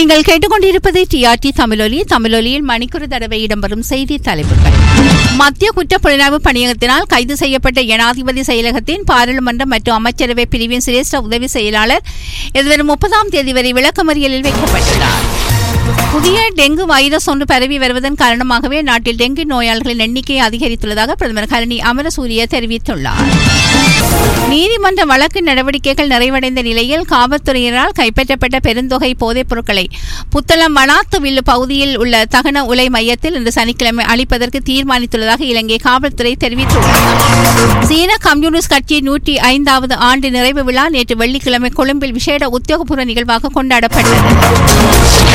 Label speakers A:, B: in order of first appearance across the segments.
A: நீங்கள் கேட்டுக்கொண்டிருப்பது டிஆர்டி தமிழொலி தமிழொலியில் மணிக்குறு தடவை இடம்பெறும் செய்தி தலைப்புகள் மத்திய குற்றப்புலனாய்வு பணியகத்தினால் கைது செய்யப்பட்ட ஜனாதிபதி செயலகத்தின் பாராளுமன்ற மற்றும் அமைச்சரவை பிரிவின் சிரேஷ்ட உதவி செயலாளர் எதிர்வரும் முப்பதாம் தேதி வரை விளக்கமறியலில் வைக்கப்பட்டுள்ளார் புதிய டெங்கு வைரஸ் ஒன்று பரவி வருவதன் காரணமாகவே நாட்டில் டெங்கு நோயாளர்களின் எண்ணிக்கை அதிகரித்துள்ளதாக பிரதமர் கரணி அமரசூரிய தெரிவித்துள்ளார் நீதிமன்ற வழக்கு நடவடிக்கைகள் நிறைவடைந்த நிலையில் காவல்துறையினரால் கைப்பற்றப்பட்ட பெருந்தொகை போதைப் பொருட்களை புத்தளம் மனாத்து வில்லு பகுதியில் உள்ள தகன உலை மையத்தில் இன்று சனிக்கிழமை அளிப்பதற்கு தீர்மானித்துள்ளதாக இலங்கை காவல்துறை தெரிவித்துள்ளது சீன கம்யூனிஸ்ட் கட்சியின் நூற்றி ஐந்தாவது ஆண்டு நிறைவு விழா நேற்று வெள்ளிக்கிழமை கொழும்பில் விசேட உத்தியோகபூர்வ நிகழ்வாக கொண்டாடப்பட்டது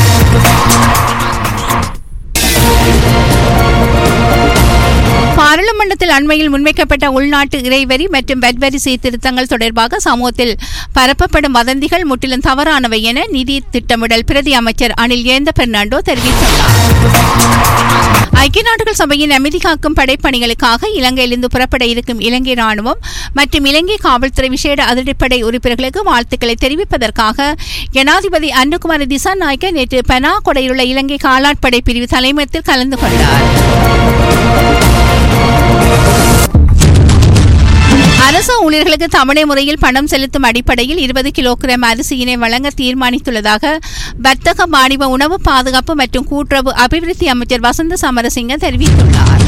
A: பாராளுமன்றத்தில் அண்மையில் முன்வைக்கப்பட்ட உள்நாட்டு இறைவரி மற்றும் வெட்வரி சீர்திருத்தங்கள் தொடர்பாக சமூகத்தில் பரப்பப்படும் வதந்திகள் முற்றிலும் தவறானவை என நிதி திட்டமிடல் பிரதி அமைச்சர் அனில் ஏந்த பெர்னாண்டோ தெரிவித்துள்ளார் ஐக்கிய நாடுகள் சபையின் அமைதி காக்கும் படைப்பணிகளுக்காக இலங்கையிலிருந்து புறப்பட இருக்கும் இலங்கை ராணுவம் மற்றும் இலங்கை காவல்துறை விசேட அதிரடிப்படை உறுப்பினர்களுக்கு வாழ்த்துக்களை தெரிவிப்பதற்காக ஜனாதிபதி அன்னகுமார திசா நாயக்க நேற்று பெனா கொடையிலுள்ள இலங்கை காலாட்படை பிரிவு தலைமையத்தில் கலந்து கொண்டார் அரசு ஊழியர்களுக்கு தவணை முறையில் பணம் செலுத்தும் அடிப்படையில் இருபது கிலோகிராம் அரிசியினை வழங்க தீர்மானித்துள்ளதாக வர்த்தக வாணிப உணவு பாதுகாப்பு மற்றும் கூட்டுறவு அபிவிருத்தி அமைச்சர் வசந்த சமரசிங்க தெரிவித்துள்ளார்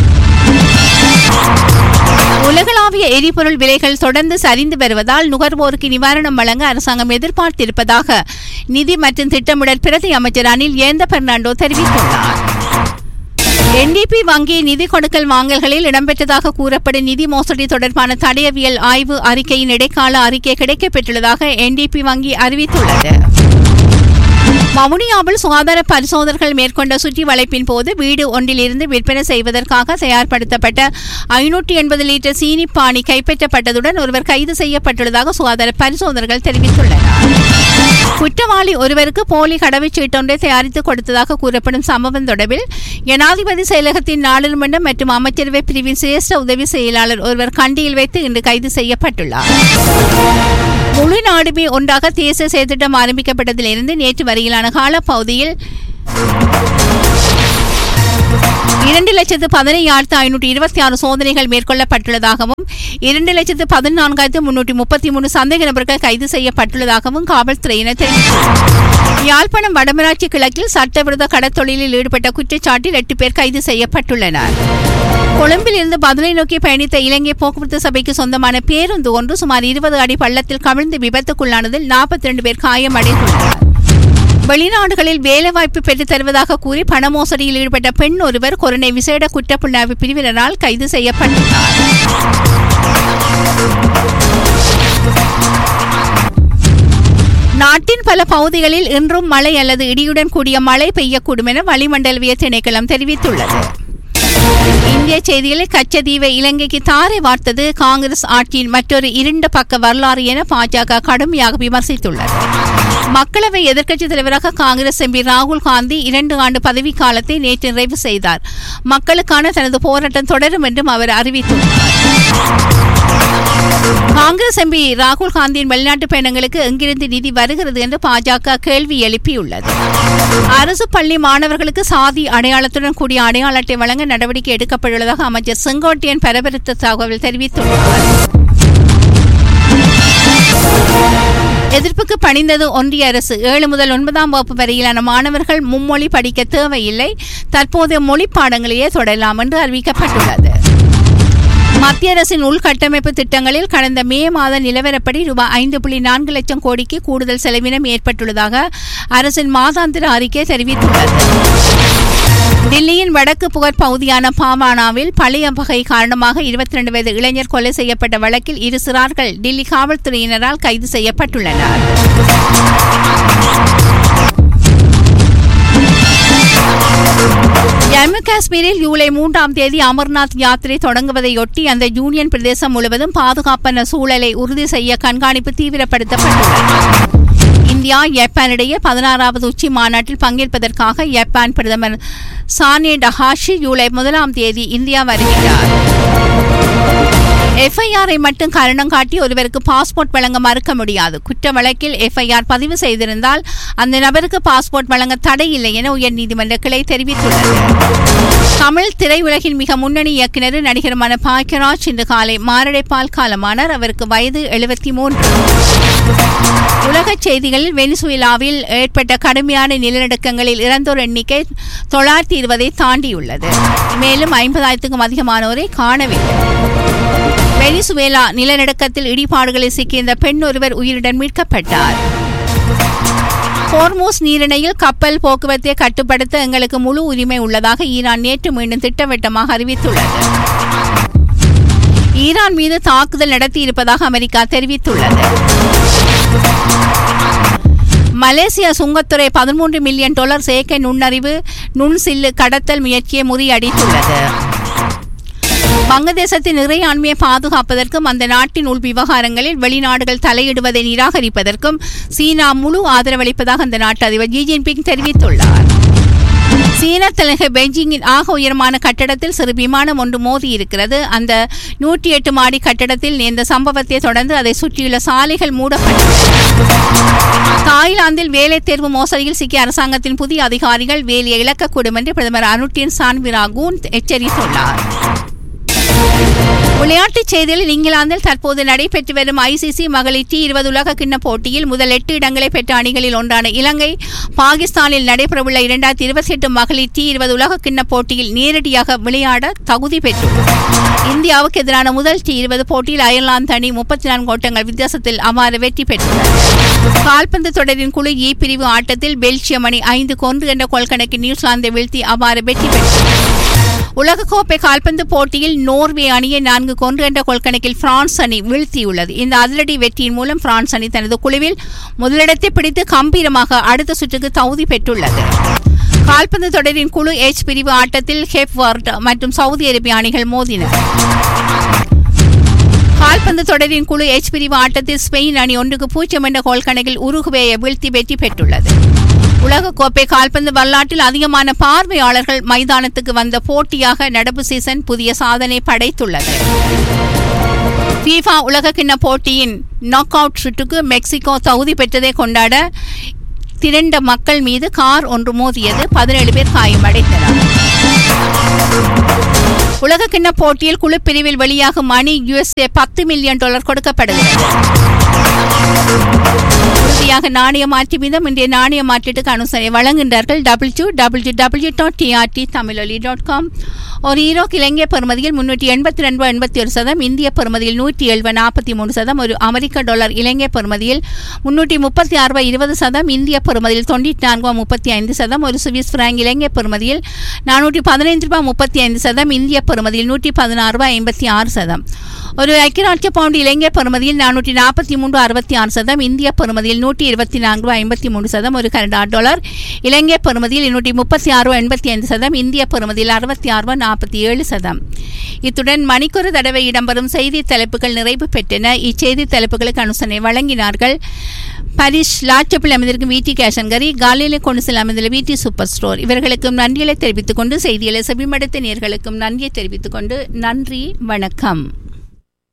A: உலகளாவிய எரிபொருள் விலைகள் தொடர்ந்து சரிந்து வருவதால் நுகர்வோருக்கு நிவாரணம் வழங்க அரசாங்கம் எதிர்பார்த்திருப்பதாக நிதி மற்றும் திட்டமிடல் பிரதி அமைச்சர் அனில் ஏந்த பெர்னாண்டோ தெரிவித்துள்ளார் என்டிபி வங்கி நிதி கொடுக்கல் வாங்கல்களில் இடம்பெற்றதாக கூறப்படும் நிதி மோசடி தொடர்பான தடயவியல் ஆய்வு அறிக்கையின் இடைக்கால அறிக்கை கிடைக்கப்பெற்றுள்ளதாக என்டிபி வங்கி அறிவித்துள்ளது வவுனியாவில் சுகாதார பரிசோதனைகள் மேற்கொண்ட சுற்றி வளைப்பின் போது வீடு ஒன்றிலிருந்து விற்பனை செய்வதற்காக தயார்படுத்தப்பட்ட ஐநூற்றி எண்பது லிட்டர் சீனி பானி கைப்பற்றப்பட்டதுடன் ஒருவர் கைது செய்யப்பட்டுள்ளதாக சுகாதார பரிசோதனைகள் தெரிவித்துள்ளனர் குற்றவாளி ஒருவருக்கு போலி கடவுச்சீட்டொன்றை தயாரித்து கொடுத்ததாக கூறப்படும் சம்பவம் தொடர்பில் ஜனாதிபதி செயலகத்தின் நாடாளுமன்றம் மற்றும் அமைச்சரவை பிரிவின் சிரேஷ்ட உதவி செயலாளர் ஒருவர் கண்டியில் வைத்து இன்று கைது செய்யப்பட்டுள்ளார் முழு நாடுமே ஒன்றாக தேசிய செயற்திட்டம் ஆரம்பிக்கப்பட்டதிலிருந்து நேற்று வரையிலான காலப்பகுதியில் இரண்டு லட்சத்து பதினையாயிரத்து ஐநூற்றி இருபத்தி ஆறு சோதனைகள் மேற்கொள்ளப்பட்டுள்ளதாகவும் இரண்டு லட்சத்து பதினான்காயிரத்து முன்னூற்றி முப்பத்தி மூணு சந்தேக நபர்கள் கைது செய்யப்பட்டுள்ளதாகவும் காவல்துறையினர் தெரிவித்தனர் யாழ்ப்பாணம் வடமராட்சி கிழக்கில் சட்டவிரோத கடத்தொழிலில் ஈடுபட்ட குற்றச்சாட்டில் எட்டு பேர் கைது செய்யப்பட்டுள்ளனர் கொழும்பில் இருந்து பதிலை நோக்கி பயணித்த இலங்கை போக்குவரத்து சபைக்கு சொந்தமான பேருந்து ஒன்று சுமார் இருபது அடி பள்ளத்தில் கவிழ்ந்து விபத்துக்குள்ளானதில் நாற்பத்தி ரெண்டு பேர் காயமடைந்துள்ளனர் வெளிநாடுகளில் வேலைவாய்ப்பு பெற்றுத் தருவதாக கூறி பண மோசடியில் ஈடுபட்ட பெண் ஒருவர் கொரோனை விசேட குற்றப்புலனாய்வு பிரிவினரால் கைது செய்யப்பட்டுள்ளார் நாட்டின் பல பகுதிகளில் இன்றும் மழை அல்லது இடியுடன் கூடிய மழை பெய்யக்கூடும் என வளிமண்டலவிய திணைக்களம் தெரிவித்துள்ளது இந்திய செய்திகளில் கச்சதீவை இலங்கைக்கு தாரை வார்த்தது காங்கிரஸ் ஆட்சியின் மற்றொரு இருண்ட பக்க வரலாறு என பாஜக கடுமையாக விமர்சித்துள்ளது மக்களவை எதிர்க்கட்சித் தலைவராக காங்கிரஸ் எம்பி ராகுல் காந்தி இரண்டு ஆண்டு பதவிக்காலத்தை நேற்று நிறைவு செய்தார் மக்களுக்கான தனது போராட்டம் தொடரும் என்றும் அவர் அறிவித்துள்ளார் காங்கிரஸ் எம்பி ராகுல் காந்தியின் வெளிநாட்டு பயணங்களுக்கு எங்கிருந்து நிதி வருகிறது என்று பாஜக கேள்வி எழுப்பியுள்ளது அரசு பள்ளி மாணவர்களுக்கு சாதி அடையாளத்துடன் கூடிய அடையாள அட்டை வழங்க நடவடிக்கை எடுக்கப்பட்டுள்ளதாக அமைச்சர் செங்கோட்டையன் பரபரத்த தகவல் தெரிவித்துள்ளார் எதிர்ப்புக்கு பணிந்தது ஒன்றிய அரசு ஏழு முதல் ஒன்பதாம் வகுப்பு வரையிலான மாணவர்கள் மும்மொழி படிக்க தேவையில்லை தற்போதைய மொழி பாடங்களையே தொடரலாம் என்று அறிவிக்கப்பட்டுள்ளது மத்திய அரசின் உள்கட்டமைப்பு திட்டங்களில் கடந்த மே மாத நிலவரப்படி ரூபாய் ஐந்து புள்ளி நான்கு லட்சம் கோடிக்கு கூடுதல் செலவினம் ஏற்பட்டுள்ளதாக அரசின் மாதாந்திர அறிக்கை தெரிவித்துள்ளது டில்லியின் வடக்கு புகழ் பகுதியான பாவானாவில் பழைய வகை காரணமாக இருபத்தி ரெண்டு வயது இளைஞர் கொலை செய்யப்பட்ட வழக்கில் இரு சிறார்கள் டில்லி காவல்துறையினரால் கைது செய்யப்பட்டுள்ளனர் ஜம்மு காஷ்மீரில் ஜூலை மூன்றாம் தேதி அமர்நாத் யாத்திரை தொடங்குவதையொட்டி அந்த யூனியன் பிரதேசம் முழுவதும் பாதுகாப்பான சூழலை உறுதி செய்ய கண்காணிப்பு தீவிரப்படுத்தப்பட்டுள்ளது இந்தியா ஜப்பான் இடையே பதினாறாவது உச்சி மாநாட்டில் பங்கேற்பதற்காக ஜப்பான் பிரதமர் சானே டஹாஷி ஜூலை முதலாம் தேதி இந்தியா வருகிறார் எஃப்ஐஆரை மட்டும் காரணம் காட்டி ஒருவருக்கு பாஸ்போர்ட் வழங்க மறுக்க முடியாது குற்ற வழக்கில் எஃப்ஐஆர் பதிவு செய்திருந்தால் அந்த நபருக்கு பாஸ்போர்ட் வழங்க தடை இல்லை என உயர்நீதிமன்ற கிளை தெரிவித்துள்ளது தமிழ் திரையுலகின் மிக முன்னணி இயக்குனர் நடிகருமான பாக்கியராஜ் இன்று காலை மாரடைப்பால் காலமானார் அவருக்கு வயது எழுபத்தி மூன்று உலகச் செய்திகளில் வெனிசுவேலாவில் ஏற்பட்ட கடுமையான நிலநடுக்கங்களில் இறந்தோர் எண்ணிக்கை தொள்ளாயிரத்தி இருபதை தாண்டியுள்ளது மேலும் ஐம்பதாயிரத்துக்கும் அதிகமானோரை காணவில்லை வெனிசுவேலா நிலநடுக்கத்தில் இடிபாடுகளில் சிக்கியிருந்த பெண் ஒருவர் உயிருடன் மீட்கப்பட்டார் ஹோர்மூஸ் நீரிணையில் கப்பல் போக்குவரத்தை கட்டுப்படுத்த எங்களுக்கு முழு உரிமை உள்ளதாக ஈரான் நேற்று மீண்டும் திட்டவட்டமாக அறிவித்துள்ளது ஈரான் மீது தாக்குதல் நடத்தியிருப்பதாக அமெரிக்கா தெரிவித்துள்ளது மலேசியா சுங்கத்துறை பதிமூன்று மில்லியன் டாலர் செயற்கை நுண்ணறிவு நுண்சில்லு கடத்தல் முயற்சியை முறியடித்துள்ளது வங்கதேசத்தின் இறையாண்மையை பாதுகாப்பதற்கும் அந்த நாட்டின் உள் விவகாரங்களில் வெளிநாடுகள் தலையிடுவதை நிராகரிப்பதற்கும் சீனா முழு ஆதரவளிப்பதாக அந்த நாட்டு அதிபர் ஜி ஜின்பிங் தெரிவித்துள்ளார் சீன தலைநகர் பெய்ஜிங்கின் ஆக உயரமான கட்டடத்தில் சிறு விமானம் ஒன்று மோதி இருக்கிறது அந்த நூற்றி எட்டு மாடி கட்டடத்தில் நேர்ந்த சம்பவத்தை தொடர்ந்து அதை சுற்றியுள்ள சாலைகள் மூடப்பட்டுள்ளன தாய்லாந்தில் வேலை தேர்வு மோசடியில் சிக்கிய அரசாங்கத்தின் புதிய அதிகாரிகள் வேலையை இழக்கக்கூடும் என்று பிரதமர் அனுட்டின் சான்விராகூன் எச்சரித்துள்ளார் விளையாட்டுச் செய்தியில் இங்கிலாந்தில் தற்போது நடைபெற்று வரும் ஐசிசி மகளிர் டி இருபது உலக கிண்ண போட்டியில் முதல் எட்டு இடங்களை பெற்ற அணிகளில் ஒன்றான இலங்கை பாகிஸ்தானில் நடைபெறவுள்ள இரண்டாயிரத்தி இருபத்தி எட்டு மகளிர் டி இருபது உலக கிண்ண போட்டியில் நேரடியாக விளையாட தகுதி பெற்றுள்ளது இந்தியாவுக்கு எதிரான முதல் டி இருபது போட்டியில் அயர்லாந்து அணி முப்பத்தி நான்கு ஓட்டங்கள் வித்தியாசத்தில் அவ்வாறு வெற்றி பெற்றுள்ளது கால்பந்து தொடரின் குழு இ பிரிவு ஆட்டத்தில் பெல்ஜியம் அணி ஐந்து கொன்று என்ற கொள்கணக்கில் நியூசிலாந்தை வீழ்த்தி அவ்வாறு வெற்றி பெற்றுள்ளது உலகக்கோப்பை கால்பந்து போட்டியில் நோர்வே அணியை நான்கு கொன்று என்ற கொள்கணக்கில் பிரான்ஸ் அணி வீழ்த்தியுள்ளது இந்த அதிரடி வெற்றியின் மூலம் பிரான்ஸ் அணி தனது குழுவில் முதலிடத்தை பிடித்து கம்பீரமாக அடுத்த சுற்றுக்கு தகுதி பெற்றுள்ளது கால்பந்து தொடரின் குழு எச் பிரிவு ஆட்டத்தில் ஹெப்வர்ட் மற்றும் சவுதி அரேபிய அணிகள் மோதின கால்பந்து தொடரின் குழு எச் பிரிவு ஆட்டத்தில் ஸ்பெயின் அணி ஒன்றுக்கு பூஜ்ஜியம் என்ற கோல் கணக்கில் உருகுவேயை வீழ்த்தி வெற்றி பெற்றுள்ளது உலகக்கோப்பை கால்பந்து வரலாற்றில் அதிகமான பார்வையாளர்கள் மைதானத்துக்கு வந்த போட்டியாக நடப்பு சீசன் புதிய சாதனை படைத்துள்ளது ஃபீஃபா உலகக்கிண்ண போட்டியின் நாக் அவுட் சுற்றுக்கு மெக்சிகோ தகுதி பெற்றதை கொண்டாட திரண்ட மக்கள் மீது கார் ஒன்று மோதியது பதினேழு பேர் காயமடைந்தனர் உலகக்கிண்ண போட்டியில் குழு பிரிவில் வெளியாகும் அணி யுஎஸ்ஏ பத்து மில்லியன் டாலர் கொடுக்கப்படுகிறது உறுதியாக நாணய மாற்றி வீதம் இன்றைய நாணய மாற்றீட்டுக்கு அனுசரணை வழங்குகின்றார்கள் W W W dot TRT Tamiloli dot com ஒரு ஈரோக்கு இலங்கை பெறுமதியில் முன்னூற்றி எண்பத்தி ரெண்டு எண்பத்தி ஒரு சதம் இந்திய பெறுமதியில் நூற்றி எழுபது நாற்பத்தி மூணு சதம் ஒரு அமெரிக்க டாலர் இலங்கை பெறுமதியில் முன்னூற்றி முப்பத்தி ஆறு ரூபாய் இருபது சதம் இந்திய பெறுமதியில் தொண்ணூற்றி நான்கு ரூபாய் முப்பத்தி ஐந்து சதம் ஒரு சுவிஸ் பிராங்க் இலங்கை பெறுமதியில் நானூற்றி பதினைந்து ரூபாய் முப்பத்தி ஐந்து சதம் இந்திய பெறுமதியில் நூற்றி பதினாறு ரூபாய் ஐம்பத்தி ஆறு சதம் ஒரு ஐக்கியராட்சிய பவுண்ட் இலங்கை பெறுமதியில் நானூற்றி நாற்பத்தி மூன்று அறுபத்தி ஆறு சதம் இந்திய பெறுமதியில் நூற்றி இருபத்தி நான்கு ரூபாய் ஐம்பத்தி மூணு சதம் ஒரு கனடா டாலர் இலங்கை பெறுமதியில் நூற்றி முப்பத்தி ஆறு ரூபாய் எண்பத்தி ஐந்து சதம் இந்திய பெறுமதியில் அறுபத்தி ஆறு ரூபாய் நாற்பத்தி ஏழு சதம் இத்துடன் மணிக்கொரு தடவை இடம்பெறும் செய்தி தலைப்புகள் நிறைவு பெற்றன இச்செய்தி தலைப்புகளுக்கு அனுசரணை வழங்கினார்கள் பரிஷ் லாட்சப்பில் அமைந்திருக்கும் விடி கேஷன்கரி காலையிலே கொண்டு செல்ல அமைந்துள்ள விடி சூப்பர் ஸ்டோர் இவர்களுக்கும் நன்றிகளை தெரிவித்துக் கொண்டு செய்திகளை செவிமடுத்த நேர்களுக்கும் நன்றியை தெரிவித்துக் கொண்டு நன்றி வணக்கம்